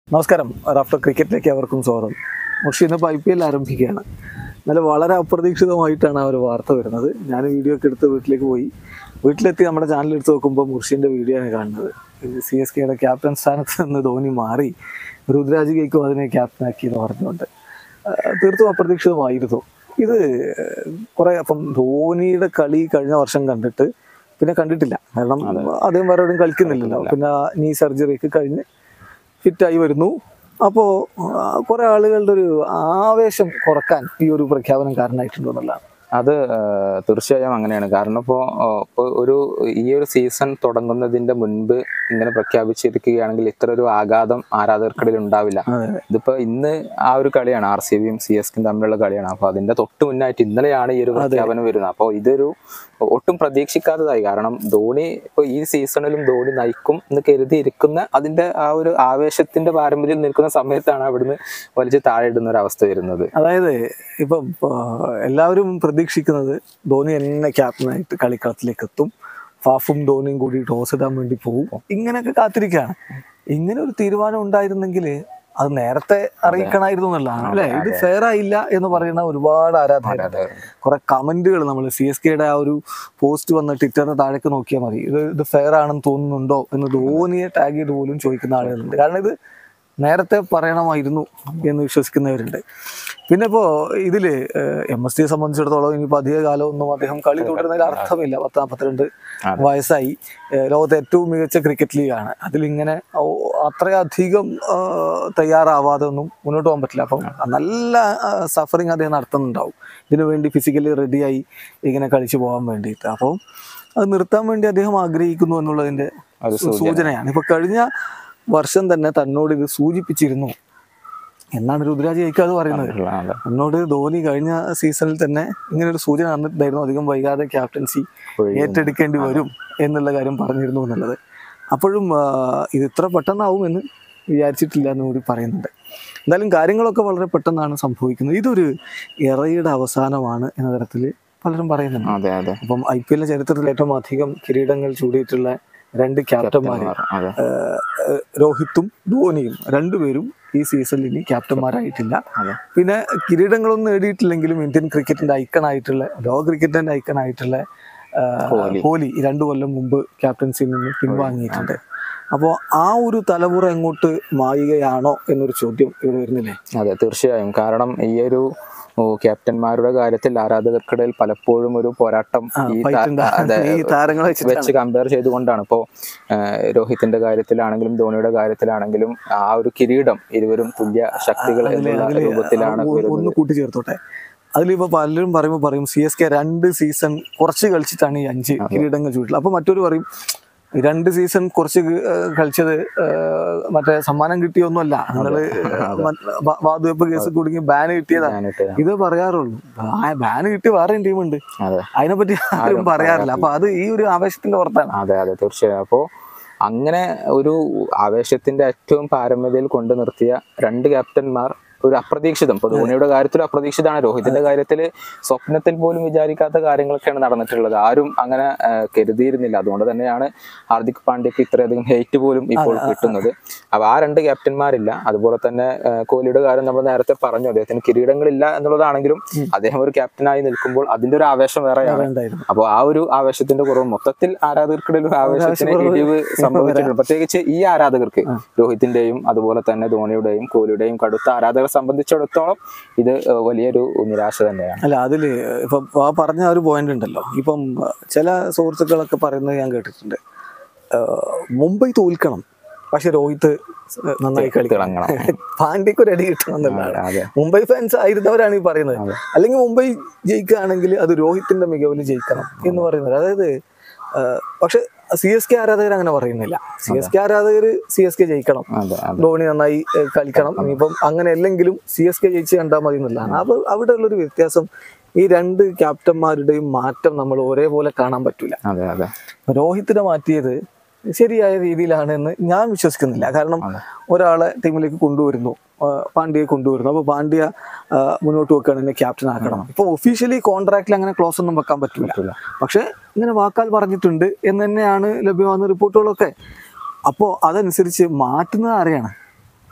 നമസ്കാരം റാഫ്റ്റർ ക്രിക്കറ്റിലേക്ക് അവർക്കും സ്വാഗതം മുഷി ഇന്നിപ്പോൾ ഐ പി എൽ ആരംഭിക്കുകയാണ് എന്നാലും വളരെ അപ്രതീക്ഷിതമായിട്ടാണ് ആ ഒരു വാർത്ത വരുന്നത് ഞാൻ വീഡിയോ ഒക്കെ എടുത്ത് വീട്ടിലേക്ക് പോയി വീട്ടിലെത്തി നമ്മുടെ ചാനൽ എടുത്ത് നോക്കുമ്പോൾ മുർഷിൻ്റെ വീഡിയോ ആണ് കാണുന്നത് സി എസ് കെയുടെ ക്യാപ്റ്റൻ സ്ഥാനത്ത് നിന്ന് ധോനി മാറി രുദ്രാജ് ഗെയ്ക്കും അതിനെ ക്യാപ്റ്റനാക്കി എന്ന് പറഞ്ഞുകൊണ്ട് ആ, തീർത്തും അപ്രതീക്ഷിതമായിരുന്നു ഇത് കുറെ അപ്പം ധോനിയുടെ കളി കഴിഞ്ഞ വർഷം കണ്ടിട്ട് പിന്നെ കണ്ടിട്ടില്ല കാരണം അദ്ദേഹം വേറെ എവിടെയും കളിക്കുന്നില്ലല്ലോ പിന്നെ നീ സർജറി ഒക്കെ കഴിഞ്ഞ് ഫിറ്റായി വരുന്നു അപ്പോൾ കുറെ ആളുകളുടെ ഒരു ആവേശം കുറക്കാൻ ഈ ഒരു പ്രഖ്യാപനം കാരണമായിട്ടുണ്ടോ എന്നുള്ളതാണ് അത് ആ, തീർച്ചയായും അങ്ങനെയാണ് കാരണം ഇപ്പോൾ ഇപ്പോൾ ഒരു ഈ ഒരു സീസൺ തുടങ്ങുന്നതിന്റെ മുൻപ് ഇങ്ങനെ പ്രഖ്യാപിച്ചിരിക്കുകയാണെങ്കിൽ ഇത്ര ഒരു ആഘാതം ആരാധകർക്കിടയിൽ ഉണ്ടാവില്ല അതെ. ഇതിപ്പോ ഇന്ന് ആ ഒരു കളിയാണ് ആർ സി ബിയും സി എസ് കെയും തമ്മിലുള്ള കളിയാണ് അപ്പൊ അതിന്റെ തൊട്ട് മുന്നായിട്ട് ഇന്നലെയാണ് ഈ ഒരു പ്രഖ്യാപനം വരുന്നത് അപ്പോൾ ഇതൊരു ഒട്ടും പ്രതീക്ഷിക്കാത്തതായി കാരണം ധോണി ഇപ്പൊ ഈ സീസണിലും ധോണി നയിക്കും എന്ന് കരുതിയിരിക്കുന്ന അതിന്റെ ആ ഒരു ആവേശത്തിന്റെ പാരമ്പര്യം നിൽക്കുന്ന സമയത്താണ് അവിടുന്ന് വലിച്ച് താഴെ ഇടുന്ന ഒരു അവസ്ഥ വരുന്നത് അതായത് ഇപ്പം ആ, എല്ലാവരും പ്രതീക്ഷിക്കുന്നത് ധോനി എന്നെ ക്യാപ്റ്റനായിട്ട് കളിക്കളത്തിലേക്ക് എത്തും ഫാഫും ധോനിയും കൂടി ടോസ് ഇടാൻ വേണ്ടി പോകും ഇങ്ങനെയൊക്കെ കാത്തിരിക്കുകയാണ് ഇങ്ങനെ ഒരു തീരുമാനം ഉണ്ടായിരുന്നെങ്കിൽ അത് നേരത്തെ അറിയിക്കണമായിരുന്നു എന്നുള്ളതാണ് അല്ലെ ഇത് ഫെയർ ആയില്ല എന്ന് പറയുന്ന ഒരുപാട് ആരാധകരുണ്ട് കുറെ കമന്റുകൾ നമ്മൾ സി എസ് കെയുടെ ആ ഒരു പോസ്റ്റ് വന്ന ട്വിറ്ററിന് താഴേക്ക് നോക്കിയാൽ മതി ഇത് ഇത് ഫെയർ ആണെന്ന് തോന്നുന്നുണ്ടോ എന്ന് ധോനിയെ ടാഗ് ചെയ്ത് പോലും ചോദിക്കുന്ന ആളുകളുണ്ട് കാരണം ഇത് നേരത്തെ പറയണമായിരുന്നു എന്ന് വിശ്വസിക്കുന്നവരുണ്ട് പിന്നെ ഇപ്പോ ഇതില് എം എസ് ടിയെ സംബന്ധിച്ചിടത്തോളം ഇനിയിപ്പോ അധിക കാലം ഒന്നും അദ്ദേഹം കളി തുടരുന്നതിൽ അർത്ഥമില്ല പത്ത് നാൽപ്പത്തിരണ്ട് വയസ്സായി ഏഹ് ലോകത്തെ ഏറ്റവും മികച്ച ക്രിക്കറ്റ് ലീഗാണ് അതിലിങ്ങനെ ഓ- അത്രയധികം ആ, തയ്യാറാവാതെ ഒന്നും മുന്നോട്ട് പോകാൻ പറ്റില്ല അപ്പം നല്ല സഫറിങ് അദ്ദേഹം നടത്തുന്നുണ്ടാവും ഇതിനു വേണ്ടി ഫിസിക്കലി റെഡിയായി ഇങ്ങനെ കളിച്ചു പോകാൻ വേണ്ടിയിട്ട് അപ്പം അത് നിർത്താൻ വേണ്ടി അദ്ദേഹം ആഗ്രഹിക്കുന്നു എന്നുള്ളതിന്റെ അത് സൂ- സൂചനയാണ് ഇപ്പൊ കഴിഞ്ഞ വർഷം തന്നെ തന്നോട് ഇത് സൂചിപ്പിച്ചിരുന്നു എന്നാണ് രുദ്രാജ് ജയിക്കാതെ പറയുന്നത് അതെ. എന്നോട് ധോനി കഴിഞ്ഞ സീസണിൽ തന്നെ ഇങ്ങനെ ഒരു സൂചന തന്നിട്ടുണ്ടായിരുന്നു അധികം വൈകാതെ ക്യാപ്റ്റൻസി ഏറ്റെടുക്കേണ്ടി വരും എന്നുള്ള കാര്യം പറഞ്ഞിരുന്നു എന്നുള്ളത് അപ്പോഴും ആ, ഇത് ഇത്ര പെട്ടെന്നാവുമെന്ന് വിചാരിച്ചിട്ടില്ല എന്ന് കൂടി പറയുന്നുണ്ട് എന്തായാലും കാര്യങ്ങളൊക്കെ വളരെ പെട്ടെന്നാണ് സംഭവിക്കുന്നത് ഇതൊരു ഇറയുടെ അവസാനമാണ് എന്ന തരത്തിൽ പലരും പറയുന്നുണ്ട് അതെ അതെ അപ്പം ഐ പി എല്ലിന്റെ ചരിത്രത്തിൽ ഏറ്റവും അധികം കിരീടങ്ങൾ ചൂടിയിട്ടുള്ള രണ്ട് ക്യാപ്റ്റന്മാർ അതെ രോഹിത്തും ധോനിയും രണ്ടുപേരും ഈ സീസണിൽ ഇനി ക്യാപ്റ്റന്മാരായിട്ടില്ല അതെ. പിന്നെ കിരീടങ്ങളൊന്നും നേടിയിട്ടില്ലെങ്കിലും ഇന്ത്യൻ ക്രിക്കറ്റിന്റെ ഐക്കൺ ആയിട്ടുള്ള ലോക ക്രിക്കറ്റിന്റെ ഐക്കൺ ആയിട്ടുള്ള ആ, കോഹ്ലി. കോഹ്ലി രണ്ടു കൊല്ലം മുമ്പ് ക്യാപ്റ്റൻസിയിൽ നിന്ന് പിൻവാങ്ങിയിട്ടുണ്ട് അപ്പോൾ ആ ഒരു തലമുറ എങ്ങോട്ട് മായുകയാണോ എന്നൊരു ചോദ്യം ഇവിടെ വരുന്നില്ലേ അതെ തീർച്ചയായും കാരണം ഈ ഒരു ഓ, ക്യാപ്റ്റന്മാരുടെ കാര്യത്തിൽ ആരാധകർക്കിടയിൽ പലപ്പോഴും ഒരു പോരാട്ടം ഈ fight താ- ഉണ്ടാകുന്നത് അതെ, ഈ താരങ്ങളെ വെച്ചിട്ടാണ്. വെച്ച് കമ്പയർ ചെയ്തുകൊണ്ടാണ് ഇപ്പോൾ രോഹിത്തിന്റെ കാര്യത്തിലാണെങ്കിലും ധോണിയുടെ കാര്യത്തിലാണെങ്കിലും ആ ഒരു കിരീടം ഇരുവരും തുല്യ ശക്തികൾ അതില് എന്നുള്ള അതില് രൂപത്തിലാണ് ഒ- വരുന്നത് ഒന്ന് കൂട്ടിച്ചേർത്തോട്ടെ അതിലിപ്പോ പലരും പറയുമ്പോൾ പറയും സി എസ് കെ രണ്ട് സീസൺ കുറച്ച് കളിച്ചിട്ടാണ് ഈ അഞ്ച് കിരീടങ്ങൾ ചൂടിട്ടുള്ളത് അപ്പൊ മറ്റൊരു പറയും ഈ രണ്ട് സീസൺ കുറച്ച് ക- ഏർ കളിച്ചത് ഏർ മറ്റേ സമ്മാനം കിട്ടിയൊന്നുമല്ല നിങ്ങള് വാതുവെപ്പ് കേസ് കുടുങ്ങി ബാൻ കിട്ടിയതാണ് ഞാനിട്ട് ഇത് പറയാറുള്ളൂ ബാൻ കിട്ടിയ വേറെ ടീമുണ്ട് അതെ അതിനെപ്പറ്റി ആരും പറയാറില്ല അപ്പൊ അത് ഈ ഒരു ആവേശത്തിന്റെ പുറത്താണ് അതെ അതെ തീർച്ചയായും അപ്പോൾ അങ്ങനെ ഒരു ആവേശത്തിന്റെ ഏറ്റവും പാരമ്യതയിൽ കൊണ്ടു നിർത്തിയ രണ്ട് ക്യാപ്റ്റന്മാർ ഒരു അപ്രതീക്ഷിതം ഇപ്പൊ ധോണിയുടെ കാര്യത്തിൽ അപ്രതീക്ഷിതമാണ് രോഹിത്തിന്റെ കാര്യത്തിൽ സ്വപ്നത്തിൽ പോലും വിചാരിക്കാത്ത കാര്യങ്ങളൊക്കെയാണ് നടന്നിട്ടുള്ളത് ആരും അങ്ങനെ ആ, കരുതിയിരുന്നില്ല അതുകൊണ്ട് തന്നെയാണ് ഹാർദിക് പാണ്ഡ്യക്ക് ഇത്രയധികം ഹെയ്റ്റ് പോലും ഇപ്പോൾ കിട്ടുന്നത് അപ്പൊ ആ രണ്ട് ക്യാപ്റ്റന്മാരില്ല അതുപോലെ തന്നെ ആ, കോഹ്ലിയുടെ കാര്യം നമ്മൾ നേരത്തെ പറഞ്ഞു അദ്ദേഹത്തിന് കിരീടങ്ങളില്ല എന്നുള്ളതാണെങ്കിലും അദ്ദേഹം ഒരു ക്യാപ്റ്റനായി നിൽക്കുമ്പോൾ അതിന്റെ ഒരു ആവേശം വേറെയാണ് ഉണ്ടായിരുന്നു അപ്പോൾ ആ ഒരു ആവേശത്തിന്റെ കുറവ് മൊത്തത്തിൽ ആരാധകർക്കിടയിൽ ഒരു ആവേശത്തിന് ഇടിവ് സംഭവിച്ചിട്ടുണ്ട് പ്രത്യേകിച്ച് ഈ ആരാധകർക്ക് രോഹിത്തിന്റെയും അതുപോലെ തന്നെ ധോണിയുടെയും കോഹ്ലിയുടെയും കടുത്ത ആരാധകരെ സംബന്ധിച്ചിടത്തോളം ഇത് ഏഹ്, വലിയൊരു നിരാശ തന്നെയാണ് അല്ല അതില് ഇപ്പം ആ പറഞ്ഞ ആ ഒരു പോയിന്റ് ഉണ്ടല്ലോ ഇപ്പം ചില സുഹൃത്തുക്കളൊക്കെ പറയുന്നത് ഞാൻ കേട്ടിട്ടുണ്ട് ഏഹ് മുംബൈ തോൽക്കണം പക്ഷെ രോഹിത് നന്നായി കളിക്കണം തിളങ്ങണം പാണ്ഡ്യക്ക് ഒരു അടി കിട്ടണം എന്നുള്ളതാണ് അതെ മുംബൈ ഫാൻസ് ആയിരുന്നവരാണ് ഈ പറയുന്നത് അല്ലെങ്കിൽ മുംബൈ ജയിക്കുകയാണെങ്കിൽ അത് രോഹിത്തിന്റെ മികവിൽ ജയിക്കണം എന്ന് പറയുന്നത് അതായത് ഏഹ് പക്ഷെ സി എസ് കെ ആരാധകർ അങ്ങനെ പറയുന്നില്ല സി എസ് കെ ആരാധകർ സി എസ് കെ ജയിക്കണം അതെ അതെ ധോണി നന്നായി ഏഹ്, കളിക്കണം ഇനിയിപ്പം അങ്ങനെ അല്ലെങ്കിലും സി എസ് കെ ജയിച്ച് കണ്ടാൽ മതി എന്നുള്ളതാണ് അപ്പൊ അവിടെ ഉള്ളൊരു വ്യത്യാസം ഈ രണ്ട് ക്യാപ്റ്റന്മാരുടെയും മാറ്റം നമ്മൾ ഒരേപോലെ കാണാൻ പറ്റൂല അതെ അതെ രോഹിത്തിനെ മാറ്റിയത് ശരിയായ രീതിയിലാണ് എന്ന് ഞാൻ വിശ്വസിക്കുന്നില്ല കാരണം ഒരാളെ ടീമിലേക്ക് കൊണ്ടുവരുന്നു ആ, പാണ്ഡ്യയെ കൊണ്ടുവരുന്നു അപ്പൊ പാണ്ഡ്യ ആ, മുന്നോട്ട് വെക്കുകയാണ് എന്നെ ക്യാപ്റ്റൻ ആക്കണം ഇപ്പൊ ഒഫീഷ്യലി കോൺട്രാക്റ്റിൽ അങ്ങനെ ക്ലോസ് ഒന്നും വെക്കാൻ പറ്റില്ല പക്ഷെ ഇങ്ങനെ വാക്കാൽ പറഞ്ഞിട്ടുണ്ട് എന്ന് തന്നെയാണ് ലഭ്യമാകുന്ന റിപ്പോർട്ടുകളൊക്കെ അപ്പോൾ അതനുസരിച്ച് മാറ്റുന്നത് ആരെയാണ്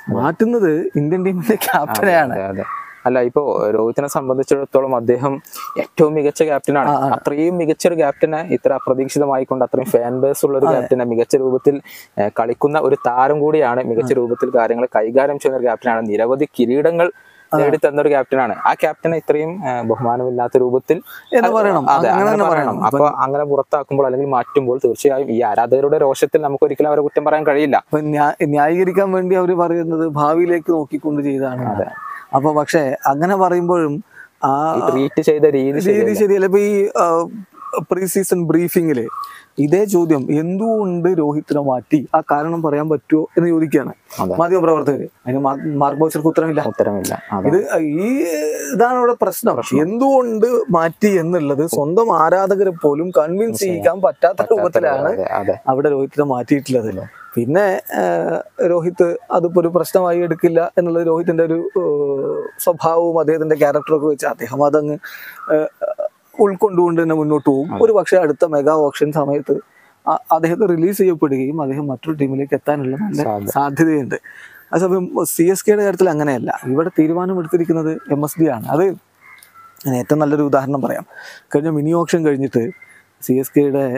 മാറ്റുന്നത് ഇന്ത്യൻ ടീമിന്റെ ക്യാപ്റ്റനെയാണ് അതെ അതെ അല്ല ഇപ്പോ രോഹിത്തിനെ സംബന്ധിച്ചിടത്തോളം അദ്ദേഹം ഏറ്റവും മികച്ച ക്യാപ്റ്റനാണ് അത്രയും മികച്ച ഒരു ക്യാപ്റ്റനെ ഇത്ര അപ്രതീക്ഷിതമായിക്കൊണ്ട് അത്രയും ഫാൻ ബേസ് ഉള്ള ഒരു ക്യാപ്റ്റനെ മികച്ച രൂപത്തിൽ ഏഹ്, കളിക്കുന്ന ഒരു താരം കൂടിയാണ് മികച്ച രൂപത്തിൽ കാര്യങ്ങൾ കൈകാര്യം ചെയ്യുന്ന ഒരു ക്യാപ്റ്റനാണ് നിരവധി കിരീടങ്ങൾ നേടിത്തന്ന ഒരു ക്യാപ്റ്റനാണ് ആ ക്യാപ്റ്റനെ ഇത്രയും ഏഹ്, ബഹുമാനമില്ലാത്ത രൂപത്തിൽ എന്ന് പറയണം. അതെ അങ്ങനെ അങ്ങനെ തന്നെ പറയണം അപ്പൊ അങ്ങനെ പുറത്താക്കുമ്പോൾ അല്ലെങ്കിൽ മാറ്റുമ്പോൾ തീർച്ചയായും ഈ ആരാധകരുടെ രോഷത്തിൽ നമുക്ക് ഒരിക്കലും അവരെ കുറ്റം പറയാൻ കഴിയില്ല അപ്പൊ ന്യാ- ന്യായീകരിക്കാൻ വേണ്ടി അവർ പറയുന്നത് ഭാവിയിലേക്ക് നോക്കിക്കൊണ്ട് ചെയ്താണ് അപ്പൊ പക്ഷെ അങ്ങനെ പറയുമ്പോഴും ആ ട്രീറ്റ് ചെയ്ത രീതി രീതി ശരിയല്ല ഇപ്പൊ ഈ പ്രീ സീസൺ ബ്രീഫിങ്ങില് ഇതേ ചോദ്യം എന്തുകൊണ്ട് രോഹിത്തിനെ മാറ്റി ആ കാരണം പറയാൻ പറ്റുമോ എന്ന് ചോദിക്കുകയാണ് അതെ. മാധ്യമ പ്രവർത്തകര് അതിന് മാ- മാർക്ക് ബോച്ചർക്ക് ഉത്തരമില്ല ഉത്തരമില്ല അതെ ഇത് ഈ ഇതാണ് ഇവിടെ പ്രശ്നം എന്തുകൊണ്ട് മാറ്റി എന്നുള്ളത് സ്വന്തം ആരാധകരെ പോലും കൺവിൻസ് ചെയ്യിക്കാൻ പറ്റാത്ത രൂപത്തിലാണ് അതെ അതെ അവിടെ രോഹിത്തിനെ മാറ്റിയിട്ടുള്ളത് പിന്നെ ആഹ്, രോഹിത് അതിപ്പോ ഒരു പ്രശ്നമായി എടുക്കില്ല എന്നുള്ളത് രോഹിത്തിന്റെ ഒരു ആഹ്, സ്വഭാവവും അദ്ദേഹത്തിന്റെ ക്യാരക്ടറൊക്കെ വെച്ച് അദ്ദേഹം അതങ്ങ് ആഹ്, ഉൾക്കൊണ്ടുകൊണ്ട് തന്നെ മുന്നോട്ട് പോകും ഒരു പക്ഷേ അടുത്ത മെഗാ ഓപ്ഷൻ സമയത്ത് അ- അദ്ദേഹത്തെ റിലീസ് ചെയ്യപ്പെടുകയും അദ്ദേഹം മറ്റൊരു ടീമിലേക്ക് എത്താനുള്ള നല്ല സാധ്യത. സാധ്യതയുണ്ട് അതേസമയം സി എസ് കെയുടെ കാര്യത്തിൽ അങ്ങനെയല്ല ഇവിടെ തീരുമാനം എടുത്തിരിക്കുന്നത് എം എസ് ഡി ആണ് അത് ഞാൻ ഏറ്റവും നല്ലൊരു ഉദാഹരണം പറയാം കഴിഞ്ഞ മിനി ഓപ്ഷൻ കഴിഞ്ഞിട്ട് സി എസ് കെയുടെ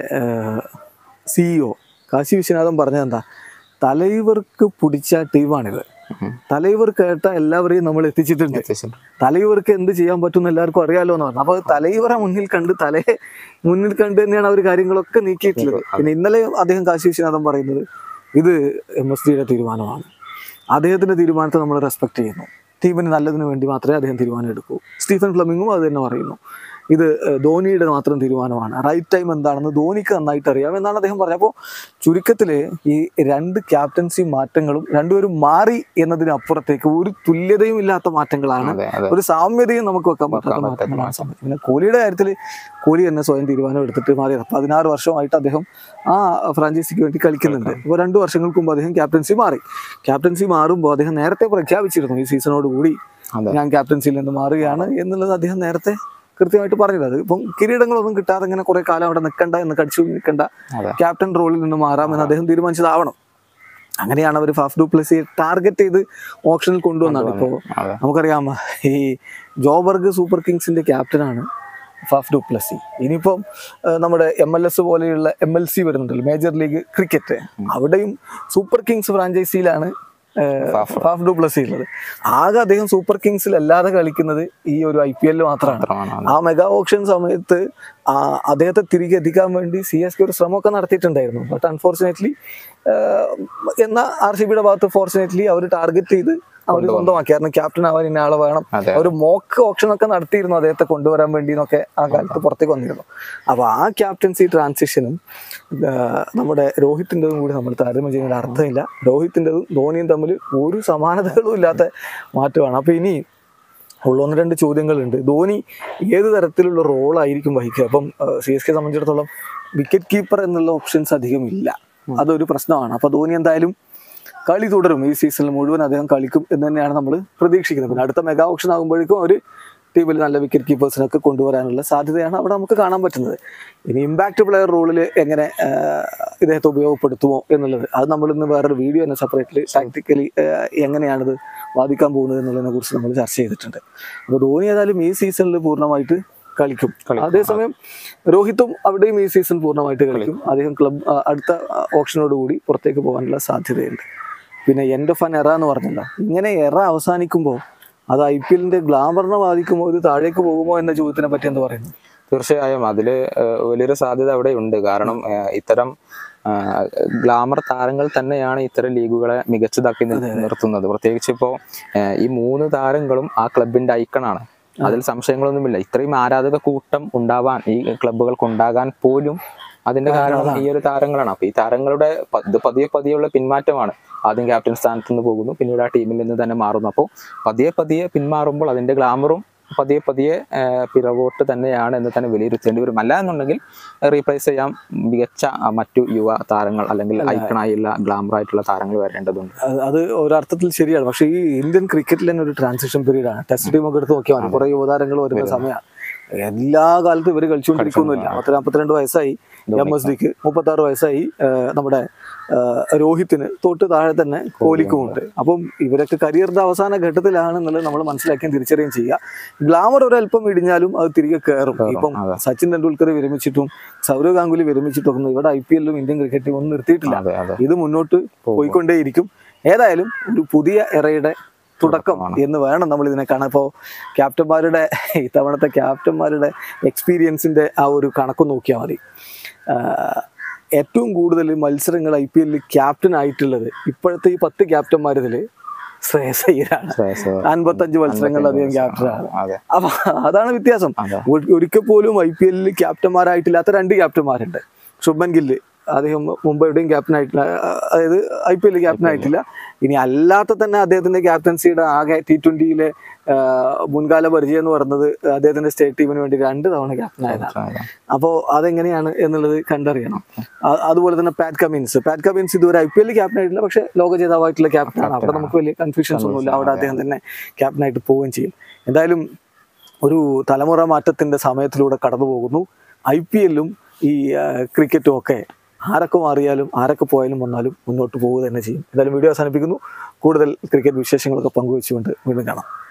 സിഇഒ കാശി വിശ്വനാഥൻ പറഞ്ഞത് എന്താ തലൈവർക്ക് പിടിച്ച ടീമാണിത് ഉം. തലൈവർ കേട്ട എല്ലാവരെയും നമ്മൾ എത്തിച്ചിട്ടുണ്ട് എത്തിച്ചിട്ടുണ്ട്. തലൈവർക്ക് എന്ത് ചെയ്യാൻ പറ്റും എന്ന് എല്ലാവർക്കും അറിയാലോ എന്ന് പറഞ്ഞു അപ്പൊ തലൈവറെ മുന്നിൽ കണ്ട് തലയെ മുന്നിൽ കണ്ട് തന്നെയാണ് അവർ കാര്യങ്ങളൊക്കെ നീക്കിയിട്ടുള്ളത് പിന്നെ ഇന്നലെ അദ്ദേഹം കാശി വിശ്വനാഥൻ പറയുന്നത് ഇത് എം എസ് ഡിയുടെ തീരുമാനമാണ് അദ്ദേഹത്തിന്റെ തീരുമാനത്തെ നമ്മൾ റെസ്പെക്ട് ചെയ്യുന്നു ടീമിന് നല്ലതിന് വേണ്ടി മാത്രമേ അദ്ദേഹം തീരുമാനം എടുക്കൂ സ്റ്റീഫൻ ഫ്ലമിങ്ങും അത് തന്നെ പറയുന്നു ഇത് ഏഹ്, ധോണിയുടെ മാത്രം തീരുമാനമാണ് റൈറ്റ് ടൈം എന്താണെന്ന് ധോണിക്ക് നന്നായിട്ട് അറിയാം എന്നാണ് അദ്ദേഹം പറഞ്ഞത് അപ്പോൾ ചുരുക്കത്തിൽ ഈ രണ്ട് ക്യാപ്റ്റൻസി മാറ്റങ്ങളും രണ്ടുപേരും മാറി എന്നതിനപ്പുറത്തേക്ക് ഒരു തുല്യതയും ഇല്ലാത്ത മാറ്റങ്ങളാണ് അതെ അതെ ഒരു സാമ്യതയും നമുക്ക് വെക്കാൻ പറ്റാത്ത മാറ്റങ്ങളാണ് സംഭവിച്ചത് പിന്നെ കോഹ്ലിയുടെ കാര്യത്തിൽ കോഹ്ലി തന്നെ സ്വയം തീരുമാനം എടുത്തിട്ട് മാറിയത് പതിനാറ് വർഷമായിട്ട് അദ്ദേഹം ആ ഫ്രാഞ്ചൈസിക്ക് വേണ്ടി കളിക്കുന്നുണ്ട് ഇപ്പോൾ രണ്ട് വർഷങ്ങൾക്ക് മുമ്പ് അദ്ദേഹം ക്യാപ്റ്റൻസി മാറി ക്യാപ്റ്റൻസി മാറുമ്പോൾ അദ്ദേഹം നേരത്തെ പ്രഖ്യാപിച്ചിരുന്നു ഈ സീസണോട് കൂടി അതെ. ഞാൻ ക്യാപ്റ്റൻസിയിൽ നിന്ന് മാറുകയാണ് എന്നുള്ളത് അദ്ദേഹം നേരത്തെ കൃത്യമായിട്ട് പറഞ്ഞത് ഇപ്പം കിരീടങ്ങളൊന്നും കിട്ടാതെ ഇങ്ങനെ കുറെ കാലം അവിടെ നിൽക്കണ്ട എന്ന് കടിച്ചു നിൽക്കണ്ട അതെ. ക്യാപ്റ്റൻ റോളിൽ നിന്ന് മാറാമെന്ന് അദ്ദേഹം തീരുമാനിച്ചതാവണം അങ്ങനെയാണ് അവർ ഫാഫ് ഡു പ്ലസ് ടാർഗറ്റ് ചെയ്ത് ഓപ്ഷനിൽ കൊണ്ടുവന്നാണ് ഇപ്പോൾ അതെ നമുക്കറിയാം ഈ ജോബർഗ് സൂപ്പർ കിങ്സിന്റെ ക്യാപ്റ്റനാണ് ഫാഫ് ഡു പ്ലസി ഇനിയിപ്പം ആ, നമ്മുടെ എം എൽ എസ് പോലെയുള്ള എം എൽ സി വരുന്നുണ്ടല്ലോ മേജർ ലീഗ് ക്രിക്കറ്റ് അവിടെയും സൂപ്പർ കിങ്സ് ഫ്രാഞ്ചൈസിയിലാണ് ആ, ഫാഫ് ഡു പ്ലസി ഉള്ളത് ആകെ അദ്ദേഹം സൂപ്പർ കിങ്സിൽ അല്ലാതെ കളിക്കുന്നത് ഈ ഒരു ഐ പി എല്ലിൽ മാത്രമാണ് മാത്രമാണ് ആ മെഗാ ഓപ്ഷൻ സമയത്ത് ആ അദ്ദേഹത്തെ തിരികെ എത്തിക്കാൻ വേണ്ടി സി എസ് കെ ഒരു ശ്രമമൊക്കെ നടത്തിയിട്ടുണ്ടായിരുന്നു ബട്ട് അൺഫോർച്ചുനേറ്റ്ലി എന്ന ആർ സി ബിയുടെ ഭാഗത്ത് ഫോർച്ചുനേറ്റ്ലി അവർ ടാർഗറ്റ് ചെയ്ത് അവർ സ്വന്തമാക്കി കാരണം ക്യാപ്റ്റൻ ആവാൻ ഇന്ന ആളെ വേണം അതെ. ഒരു മോക്ക് ഓപ്ഷൻ ഒക്കെ നടത്തിയിരുന്നു അദ്ദേഹത്തെ കൊണ്ടുവരാൻ വേണ്ടി എന്നൊക്കെ ആ കാലത്ത് പുറത്തേക്ക് വന്നിരുന്നു അപ്പൊ ആ ക്യാപ്റ്റൻസി ട്രാൻസിഷനും നമ്മുടെ രോഹിത്തിൻ്റെതും കൂടി നമ്മൾ താരതമ്യം ചെയ്യുന്ന അർത്ഥമില്ല രോഹിത്തിൻ്റെതും ധോണിയും തമ്മിൽ ഒരു സമാനതകളും ഇല്ലാത്ത മാറ്റമാണ് അപ്പൊ ഇനി ഉള്ള ഒന്ന് രണ്ട് ചോദ്യങ്ങളുണ്ട് ധോനി ഏത് തരത്തിലുള്ള റോളായിരിക്കും വഹിക്കുക അപ്പം സി എസ് കെ സംബന്ധിച്ചിടത്തോളം വിക്കറ്റ് കീപ്പർ എന്നുള്ള ഓപ്ഷൻസ് അധികം ഇല്ല അതൊരു പ്രശ്നമാണ് അപ്പൊ ധോനി എന്തായാലും കളി തുടരും ഈ സീസണിൽ മുഴുവൻ അദ്ദേഹം കളിക്കും എന്ന് തന്നെയാണ് നമ്മൾ പ്രതീക്ഷിക്കുന്നത് പിന്നെ അടുത്ത മെഗാ ഓപ്ഷൻ ആകുമ്പോഴേക്കും ഒരു ടീമിൽ നല്ല വിക്കറ്റ് കീപ്പേഴ്സിനൊക്കെ കൊണ്ടുവരാനുള്ള സാധ്യതയാണ് അവിടെ നമുക്ക് കാണാൻ പറ്റുന്നത് ഇനി ഇമ്പാക്ട് പ്ലെയർ റോളിൽ എങ്ങനെ ആ, ഇദ്ദേഹത്തെ ഉപയോഗപ്പെടുത്തുമോ എന്നുള്ളത് അത് നമ്മൾ ഇന്ന് വേറൊരു വീഡിയോ തന്നെ സെപ്പറേറ്റ്ലി ടാക്ടിക്കലി എങ്ങനെയാണിത് വാദിക്കാൻ പോകുന്നത് എന്നുള്ളതിനെ കുറിച്ച് നമ്മൾ ചർച്ച ചെയ്തിട്ടുണ്ട് അപ്പോൾ ധോനി ഏതായാലും ഈ സീസണിൽ പൂർണ്ണമായിട്ട് കളിക്കും അതേസമയം രോഹിത്തും അവിടെയും ഈ സീസൺ പൂർണ്ണമായിട്ട് കളിക്കും അദ്ദേഹം ക്ലബ് അടുത്ത ഓപ്ഷനോട് കൂടി പുറത്തേക്ക് പോകാനുള്ള സാധ്യതയുണ്ട് പിന്നെ എൻഡ് ഓഫ് അൻ എറ എന്ന് പറഞ്ഞല്ലോ ഇങ്ങനെ എറ അവസാനിക്കുമ്പോൾ അത് ഐ പി എല്ലിന്റെ ഗ്ലാമറിനെ ബാധിക്കുമോ ഇത് താഴേക്ക് പോകുമോ എന്ന ചോദ്യത്തിനെ പറ്റി എന്താ പറയുന്നത് തീർച്ചയായും അതില് ഏഹ്, വലിയൊരു സാധ്യത അവിടെ ഉണ്ട് കാരണം ഏഹ്, ഇത്തരം ഗ്ലാമർ താരങ്ങൾ തന്നെയാണ് ഇത്തരം ലീഗുകളെ മികച്ചതാക്കി നി- നിർത്തുന്നത് പ്രത്യേകിച്ച് ഇപ്പോ ഏഹ്, ഈ മൂന്ന് താരങ്ങളും ആ ക്ലബിന്റെ ഐക്കണാണ് അതിൽ സംശയങ്ങളൊന്നുമില്ല ഇത്രയും ആരാധക കൂട്ടം ഉണ്ടാവാൻ ഈ ക്ലബുകൾക്ക് ഉണ്ടാകാൻ പോലും അതിന്റെ കാരണം ഈ ഒരു താരങ്ങളാണ് അപ്പൊ ഈ താരങ്ങളുടെ പ- ഇത് പതിയെ പതിയെയുള്ള പിന്മാറ്റമാണ് ആദ്യം ക്യാപ്റ്റൻ സ്ഥാനത്ത് നിന്ന് പോകുന്നു പിന്നീട് ആ ടീമിൽ നിന്ന് തന്നെ മാറുന്നു അപ്പോൾ പതിയെ പതിയെ പിന്മാറുമ്പോൾ അതിന്റെ ഗ്ലാമറും പതിയെ പതിയെ ആ, പിറകോട്ട് തന്നെയാണ് എന്ന് തന്നെ വിലയിരുത്തേണ്ടി വരും അല്ല എന്നുണ്ടെങ്കിൽ റീപ്ലേസ് ചെയ്യാൻ മികച്ച ആ, മറ്റു യുവ താരങ്ങൾ അല്ലെങ്കിൽ ഐക്കണായുള്ള ഗ്ലാമർ ആയിട്ടുള്ള താരങ്ങൾ വരേണ്ടതുണ്ട് അത് അത് ഒരർത്ഥത്തിൽ ശരിയാണ് പക്ഷേ ഈ ഇന്ത്യൻ ക്രിക്കറ്റിൽ തന്നെ ഒരു ട്രാൻസിഷൻ പീരീഡ് ആണ് ടെസ്റ്റ് ടീമൊക്കെ എടുത്ത് നോക്കിയാൽ മതി കുറെ യുവതാരങ്ങൾ വരുന്ന സമയമാണ് എല്ലാ കാലത്തും ഇവർ കളിച്ചുകൊണ്ടിരിക്കുന്നില്ല പത്ത് നാൽപ്പത്തിരണ്ട് വയസ്സായി എം എസ് ഡിക്ക് മുപ്പത്തി ആറ് വയസ്സായി ആ, നമ്മുടെ ആ, രോഹിത്തിന് തൊട്ട് താഴെ തന്നെ കോഹ്ലിക്കും ഉണ്ട് അപ്പം ഇവരൊക്കെ കരിയറിന്റെ അവസാന ഘട്ടത്തിലാണെന്നുള്ളത് നമ്മൾ മനസ്സിലാക്കിയും തിരിച്ചറിയുകയും ചെയ്യുക ഗ്ലാമർ ഒരല്പം ഇടിഞ്ഞാലും അത് തിരികെ കയറും ഇപ്പം അതെ. സച്ചിൻ തെണ്ടുൽക്കർ വിരമിച്ചിട്ടും സൗരവ് ഗാംഗുലി വിരമിച്ചിട്ടും ഒന്നും ഇവിടെ ഐ പി എല്ലും ഇന്ത്യൻ ക്രിക്കറ്റും ഒന്നും നിർത്തിയിട്ടില്ല അതെ അതെ ഇത് മുന്നോട്ട് പോയിക്കൊണ്ടേയിരിക്കും ഏതായാലും ഒരു പുതിയ എറയുടെ തുടക്കം എന്ന് വേണം നമ്മൾ ഇതിനെ കാണാൻ ഇപ്പോൾ ക്യാപ്റ്റന്മാരുടെ ഇത്തവണത്തെ ക്യാപ്റ്റന്മാരുടെ എക്സ്പീരിയൻസിന്റെ ആ ഒരു കണക്ക് നോക്കിയാൽ മതി ആഹ് ഏറ്റവും കൂടുതൽ മത്സരങ്ങൾ ഐ പി എല്ലിൽ ക്യാപ്റ്റൻ ആയിട്ടുള്ളത് ഇപ്പോഴത്തെ ഈ പത്ത് ക്യാപ്റ്റന്മാരിതിൽ ശ്രേയസ് അയ്യരാണ് ശ്രേയസ് അൻപത്തഞ്ച് മത്സരങ്ങളിൽ അധികം ക്യാപ്റ്റനാണ് അതെ അപ്പൊ അതാണ് വ്യത്യാസം അതെ. ഒ- ഒരിക്കൽ പോലും ഐ പി എല്ലിൽ ക്യാപ്റ്റന്മാരായിട്ടില്ലാത്ത രണ്ട് ക്യാപ്റ്റന്മാരുണ്ട് ശുഭൻ ഗില്ല് അദ്ദേഹം മുമ്പ് എവിടെയും ക്യാപ്റ്റൻ ആയിട്ടില്ല ആ, അതായത് ഐ പി എല്ലിൽ ക്യാപ്റ്റൻ ആയിട്ടില്ല ഇനി അല്ലാത്ത തന്നെ അദ്ദേഹത്തിന്റെ ക്യാപ്റ്റൻസിയുടെ ആകെ ടി ട്വന്റിയിലെ മുൻകാല പരിചയം എന്ന് പറയുന്നത് അദ്ദേഹത്തിന്റെ സ്റ്റേറ്റ് ടീമിന് വേണ്ടി രണ്ട് തവണ ക്യാപ്റ്റൻ ആയതാണ് അപ്പോൾ അതെങ്ങനെയാണ് എന്നുള്ളത് കണ്ടറിയണം ആ- അതുപോലെ തന്നെ പാറ്റ് കമിൻസ് പാറ്റ് കമിൻസ് ഇതുവരെ ഐ പി എല്ലിൽ ക്യാപ്റ്റൻ ആയിട്ടില്ല പക്ഷേ ലോക ജേതാവായിട്ടുള്ള ക്യാപ്റ്റനാണ് അവിടെ നമുക്ക് വലിയ കൺഫ്യൂഷൻസ് ഒന്നുമില്ല അവിടെ അദ്ദേഹം തന്നെ ക്യാപ്റ്റനായിട്ട് പോവുകയും ചെയ്യും എന്തായാലും ഒരു തലമുറ മാറ്റത്തിന്റെ സമയത്തിലൂടെ കടന്നു പോകുന്നു ഐ പി എല്ലും ഈ ആ, ക്രിക്കറ്റും ഒക്കെ ആരൊക്കെ മാറിയാലും ആരൊക്കെ പോയാലും വന്നാലും മുന്നോട്ട് പോവുക തന്നെ ചെയ്യും എന്തായാലും വീഡിയോ അവസാനിപ്പിക്കുന്നു കൂടുതൽ ക്രിക്കറ്റ് വിശേഷങ്ങളൊക്കെ പങ്കുവെച്ചുകൊണ്ട് വീണ്ടും കാണാം